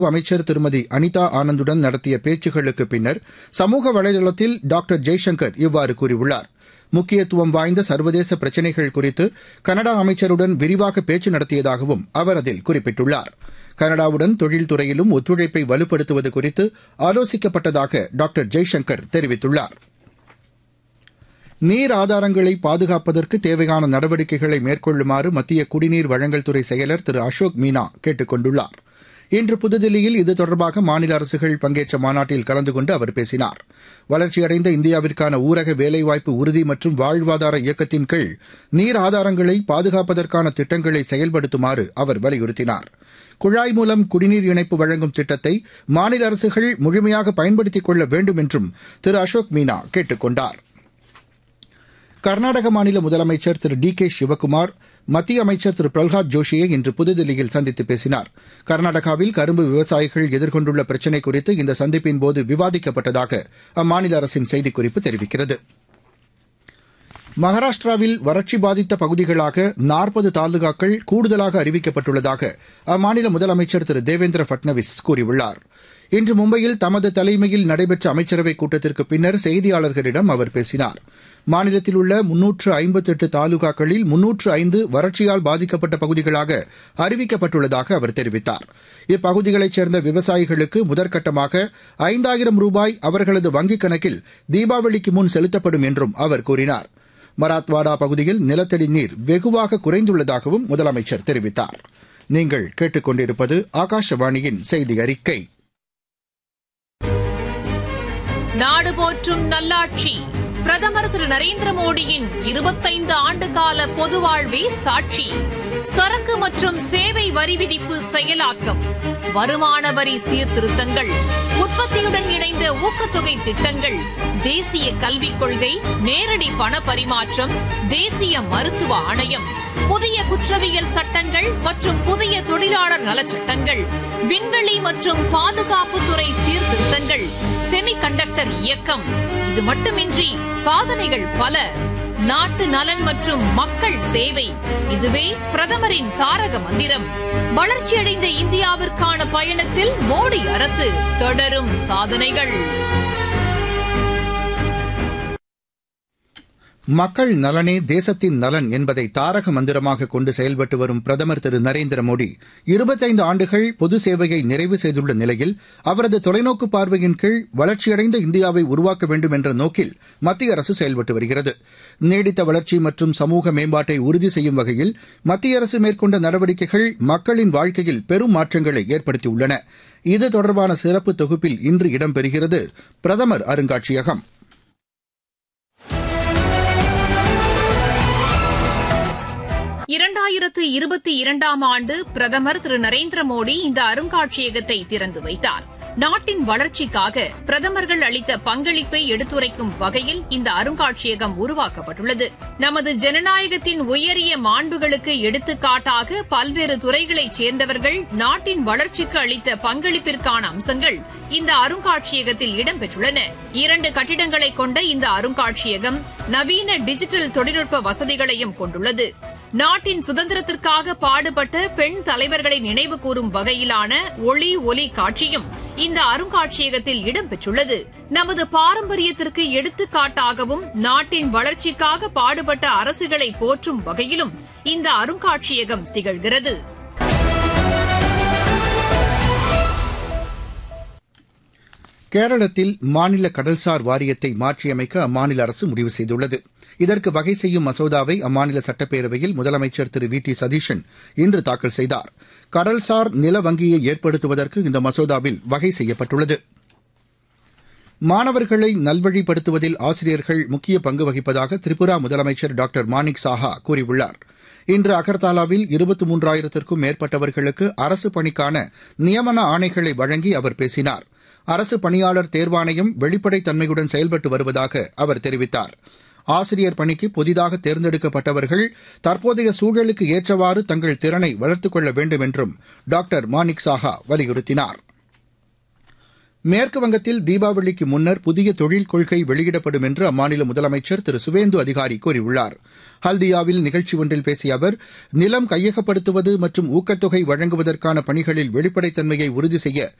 அமைச்சர் திருமதி அனிதா ஆனந்துடன் நடத்திய பேச்சுகளுக்கு பின்னர் சமூக வலைதளத்தில் டாக்டர் ஜெய்சங்கர் இவ்வாறு கூறியுள்ளார் முக்கியத்துவம் வாய்ந்த சர்வதேச பிரச்சினைகள் குறித்து கனடா அமைச்சருடன் விரிவாக பேச்சு நடத்தியதாகவும் அவர் அதில் குறிப்பிட்டுள்ளார் கனடாவுடன் தொழில்துறையிலும் ஒத்துழைப்பை வலுப்படுத்துவது குறித்து ஆலோசிக்கப்பட்டதாக டாக்டர் ஜெய்சங்கர் தெரிவித்துள்ளார் நீர் ஆதாரங்களை பாதுகாப்பதற்கு தேவையான நடவடிக்கைகளை மேற்கொள்ளுமாறு மத்திய குடிநீர் வழங்கல் துறை செயலர் திரு அசோக் மீனா கேட்டுக் கொண்டுள்ளார் இன்று புதுதில்லியில் இது தொடர்பாக மாநில அரசுகள் பங்கேற்ற மாநாட்டில் கலந்து கொண்டு அவர் பேசினார் வளர்ச்சியடைந்த இந்தியாவிற்கான ஊரக வேலைவாய்ப்பு உறுதி மற்றும் வாழ்வாதார இயக்கத்தின் கீழ் நீர் ஆதாரங்களை பாதுகாப்பதற்கான திட்டங்களை செயல்படுத்துமாறு அவர் வலியுறுத்தினார் குழாய் மூலம் குடிநீர் இணைப்பு வழங்கும் திட்டத்தை மாநில அரசுகள் முழுமையாக பயன்படுத்திக் கொள்ள வேண்டும் என்றும் திரு அசோக் மீனா கேட்டுக் கொண்டாா் கர்நாடக மாநில முதலமைச்சர் திரு டி கே சிவக்குமார் மத்திய அமைச்சர் திரு பிரல்ஹாத் ஜோஷியை இன்று புதுதில்லியில் சந்தித்து பேசினார் கர்நாடகாவில் கரும்பு விவசாயிகள் எதிர்கொண்டுள்ள பிரச்சினை குறித்து இந்த சந்திப்பின்போது விவாதிக்கப்பட்டதாக அம்மாநில அரசின் செய்திக்குறிப்பு தெரிவிக்கிறது மகாராஷ்டிராவில் வறட்சி பாதித்த பகுதிகளாக நாற்பது தாலுகாக்கள் கூடுதலாக அறிவிக்கப்பட்டுள்ளதாக அம்மாநில முதலமைச்சர் திரு தேவேந்திர பட்னவிஸ் கூறியுள்ளார் இன்று மும்பையில் தமது தலைமையில் நடைபெற்ற அமைச்சரவைக் கூட்டத்திற்கு பின்னர் செய்தியாளர்களிடம் அவர் பேசினார் மாநிலத்தில் உள்ள முன்னூற்று ஐம்பத்தெட்டு தாலுகாக்களில் முன்னூற்று ஐந்து வறட்சியால் பாதிக்கப்பட்ட பகுதிகளாக அறிவிக்கப்பட்டுள்ளதாக அவர் தெரிவித்தார் இப்பகுதிகளைச் சேர்ந்த விவசாயிகளுக்கு முதற்கட்டமாக ஐந்தாயிரம் ரூபாய் அவர்களது வங்கிக் கணக்கில் தீபாவளிக்கு முன் செலுத்தப்படும் என்றும் அவர் கூறினார் மராத்வாடா பகுதியில் நிலத்தடி நீர் வெகுவாக குறைந்துள்ளதாகவும் முதலமைச்சர் தெரிவித்தார் நீங்கள் கேட்டுக்கொண்டிருப்பது ஆகாஷவாணியின் செய்தி அறிக்கை நாடு போற்றும் நல்லாட்சி பிரதமர் திரு நரேந்திர மோடியின் இருபத்தைந்து ஆண்டுகால பொது வாழ்வே சாட்சி சரக்கு மற்றும் சேவை வரி விதிப்பு செயலாக்கம் வருமான வரி சீர்திருத்தங்கள் உற்பத்தியுடன் இணைந்த ஊக்கத்தொகை திட்டங்கள் தேசிய கல்விக் கொள்கை நேரடி பண பரிமாற்றம் தேசிய மருத்துவ ஆணையம் புதிய குற்றவியல் சட்டங்கள் மற்றும் புதிய தொழிலாளர் நலச்சட்டங்கள் விண்வெளி மற்றும் பாதுகாப்புத்துறை சீர்திருத்தங்கள் செமி கண்டக்டர் இயக்கம் இது மட்டுமின்றி சாதனைகள் பல நாட்டு நலன் மற்றும் மக்கள் சேவை இதுவே பிரதமரின் தாரக மந்திரம் வளர்ச்சியடைந்த இந்தியாவிற்கான பயணத்தில் மோடி அரசு தொடரும் சாதனைகள் மக்கள் நலனே தேசத்தின் நலன் என்பதை தாரக மந்திரமாக கொண்டு செயல்பட்டு வரும் பிரதமர் திரு நரேந்திர மோடி இருபத்தைந்து ஆண்டுகள் பொது சேவையை நிறைவு செய்துள்ள நிலையில் அவரது தொலைநோக்கு பார்வையின் கீழ் வளர்ச்சியடைந்த இந்தியாவை உருவாக்க வேண்டும் என்ற நோக்கில் மத்திய அரசு செயல்பட்டு வருகிறது நீடித்த வளர்ச்சி மற்றும் சமூக மேம்பாட்டை உறுதி செய்யும் வகையில் மத்திய அரசு மேற்கொண்ட நடவடிக்கைகள் மக்களின் வாழ்க்கையில் பெரும் மாற்றங்களை ஏற்படுத்தியுள்ளன இது தொடர்பான சிறப்பு தொகுப்பில் இன்று இடம்பெறுகிறது பிரதமர் அருங்காட்சியகம் இரண்டாயிரத்து இருபத்தி இரண்டாம் ஆண்டு பிரதமர் திரு நரேந்திர மோடி இந்த அருங்காட்சியகத்தை திறந்து வைத்தார் நாட்டின் வளர்ச்சிக்காக பிரதமர்கள் அளித்த பங்களிப்பை எடுத்துரைக்கும் வகையில் இந்த அருங்காட்சியகம் உருவாக்கப்பட்டுள்ளது நமது ஜனநாயகத்தின் உயரிய மாண்புகளுக்கு எடுத்துக்காட்டாக பல்வேறு துறைகளைச் சேர்ந்தவர்கள் நாட்டின் வளர்ச்சிக்கு அளித்த பங்களிப்பிற்கான அம்சங்கள் இந்த அருங்காட்சியகத்தில் இடம்பெற்றுள்ளன இரண்டு கட்டிடங்களை கொண்ட இந்த அருங்காட்சியகம் நவீன டிஜிட்டல் தொழில்நுட்ப வசதிகளையும் கொண்டுள்ளது நாட்டின் சுதந்திரத்திற்காக பாடுபட்ட பெண் தலைவர்களை நினைவு கூறும் வகையிலான ஒளி ஒலி காட்சியும் இந்த அருங்காட்சியகத்தில் இடம்பெற்றுள்ளது நமது பாரம்பரியத்திற்கு எடுத்துக்காட்டாகவும் நாட்டின் வளர்ச்சிக்காக பாடுபட்ட அரசுகளை போற்றும் வகையிலும் இந்த அருங்காட்சியகம் திகழ்கிறது கேரளத்தில் மாநில கடல்சார் வாரியத்தை மாற்றியமைக்க அம்மாநில அரசு முடிவு செய்துள்ளது இதற்கு வகை செய்யும் மசோதாவை அம்மாநில சட்டப்பேரவையில் முதலமைச்சர் திரு வி டி சதீஷன் இன்று தாக்கல் செய்தார் கடல்சார் நில வங்கியை ஏற்படுத்துவதற்கு இந்த மசோதாவில் வகை செய்யப்பட்டுள்ளது மாணவர்களை நல்வழிப்படுத்துவதில் ஆசிரியர்கள் முக்கிய பங்கு வகிப்பதாக திரிபுரா முதலமைச்சர் டாக்டர் மாணிக் சாஹா கூறியுள்ளார் இன்று அகர்தாலாவில் இருபத்தி மூன்றாயிரத்திற்கும் மேற்பட்டவர்களுக்கு அரசு பணிக்கான நியமன ஆணைகளை வழங்கி அவர் பேசினார் அரசு பணியாளர் தேர்வாணையம் வெளிப்படைத் தன்மையுடன் செயல்பட்டு வருவதாக அவர் தெரிவித்தார் ஆசிரியர் பணிக்கு புதிதாக தேர்ந்தெடுக்கப்பட்டவர்கள் தற்போதைய சூழலுக்கு ஏற்றவாறு தங்கள் திறனை வளர்த்துக் கொள்ள வேண்டும் என்றும் டாக்டர் மாணிக் சாஹா வலியுறுத்தினார் மேற்குவங்கத்தில் தீபாவளிக்கு முன்னர் புதிய தொழில் கொள்கை வெளியிடப்படும் என்று அம்மாநில முதலமைச்சர் திரு சுவேந்து அதிகாரி கூறியுள்ளார் ஹல்தியாவில் நிகழ்ச்சி ஒன்றில் பேசிய அவர் நிலம் கையகப்படுத்துவது மற்றும் ஊக்கத்தொகை வழங்குவதற்கான பணிகளில் வெளிப்படைத்தன்மையை உறுதி செய்ய